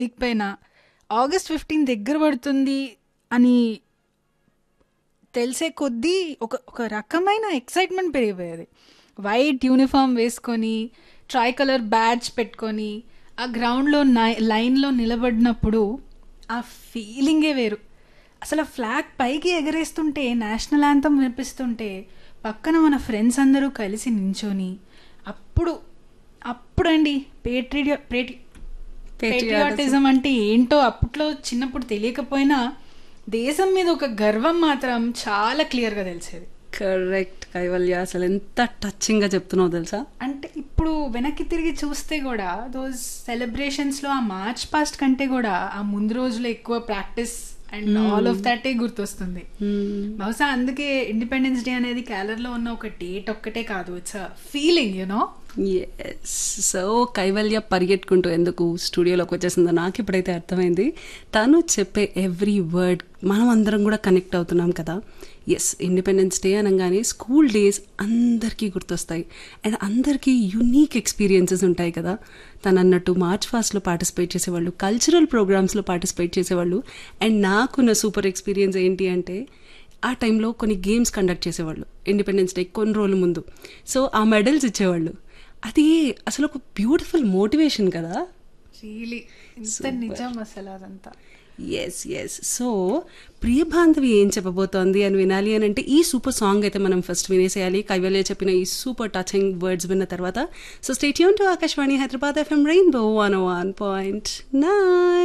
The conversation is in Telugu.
లేకపోయినా ఆగస్ట్ ఫిఫ్టీన్ దగ్గర పడుతుంది అని తెలిసే కొద్దీ ఒక ఒక రకమైన ఎక్సైట్మెంట్ పెరిగిపోయేది వైట్ యూనిఫామ్ వేసుకొని ట్రై కలర్ బ్యాడ్జ్ పెట్టుకొని ఆ గ్రౌండ్లో నై లైన్లో నిలబడినప్పుడు ఆ ఫీలింగే వేరు అసలు ఆ ఫ్లాగ్ పైకి ఎగరేస్తుంటే నేషనల్ యాంథమ్ వినిపిస్తుంటే పక్కన మన ఫ్రెండ్స్ అందరూ కలిసి నించొని అప్పుడు అప్పుడండి పేట్రియో పేటి పేట్రియాటిజం అంటే ఏంటో అప్పట్లో చిన్నప్పుడు తెలియకపోయినా దేశం మీద ఒక గర్వం మాత్రం చాలా క్లియర్గా తెలిసేది కరెక్ట్ కైవల్య అసలు ఎంత టచింగ్గా చెప్తున్నావు తెలుసా అంటే ఇప్పుడు వెనక్కి తిరిగి చూస్తే కూడా దోస్ సెలబ్రేషన్స్లో ఆ మార్చ్ పాస్ట్ కంటే కూడా ఆ ముందు రోజులో ఎక్కువ ప్రాక్టీస్ అండ్ ఆల్ ఆఫ్ దాటే గుర్తొస్తుంది బహుశా అందుకే ఇండిపెండెన్స్ డే అనేది క్యాలర్లో ఉన్న ఒక డేట్ ఒక్కటే కాదు it's feeling you know yes so Kaivalya పరిగెట్టుకుంటూ ఎందుకు స్టూడియోలోకి వచ్చేసిందో నాకు ఇప్పుడైతే అర్థమైంది తను చెప్పే ఎవ్రీ వర్డ్ మనం అందరం కూడా కనెక్ట్ అవుతున్నాం కదా ఎస్ ఇండిపెండెన్స్ డే అనగానే స్కూల్ డేస్ అందరికీ గుర్తొస్తాయి అండ్ అందరికీ యునీక్ ఎక్స్పీరియన్సెస్ ఉంటాయి కదా తను అన్నట్టు మార్చ్ ఫాస్ట్లో పార్టిసిపేట్ చేసేవాళ్ళు కల్చరల్ ప్రోగ్రామ్స్లో పార్టిసిపేట్ చేసేవాళ్ళు అండ్ నాకున్న సూపర్ ఎక్స్పీరియన్స్ ఏంటి అంటే ఆ టైంలో కొన్ని గేమ్స్ కండక్ట్ చేసేవాళ్ళు ఇండిపెండెన్స్ డే కొన్ని రోజుల ముందు సో ఆ మెడల్స్ ఇచ్చేవాళ్ళు అది అసలు ఒక బ్యూటిఫుల్ మోటివేషన్ కదా రియలీ ఇంత నిజం అసలు అదంతా ఎస్ ఎస్ సో ప్రియబాంధవి ఏం చెప్పబోతోంది అని వినాలి అని అంటే ఈ సూపర్ సాంగ్ అయితే మనం ఫస్ట్ వినేసేయాలి కైవల్య చెప్పిన ఈ సూపర్ టచింగ్ వర్డ్స్ విన్న తర్వాత సో స్టేట్ యూన్ to Akashvani Hyderabad FM rainbow one one point nine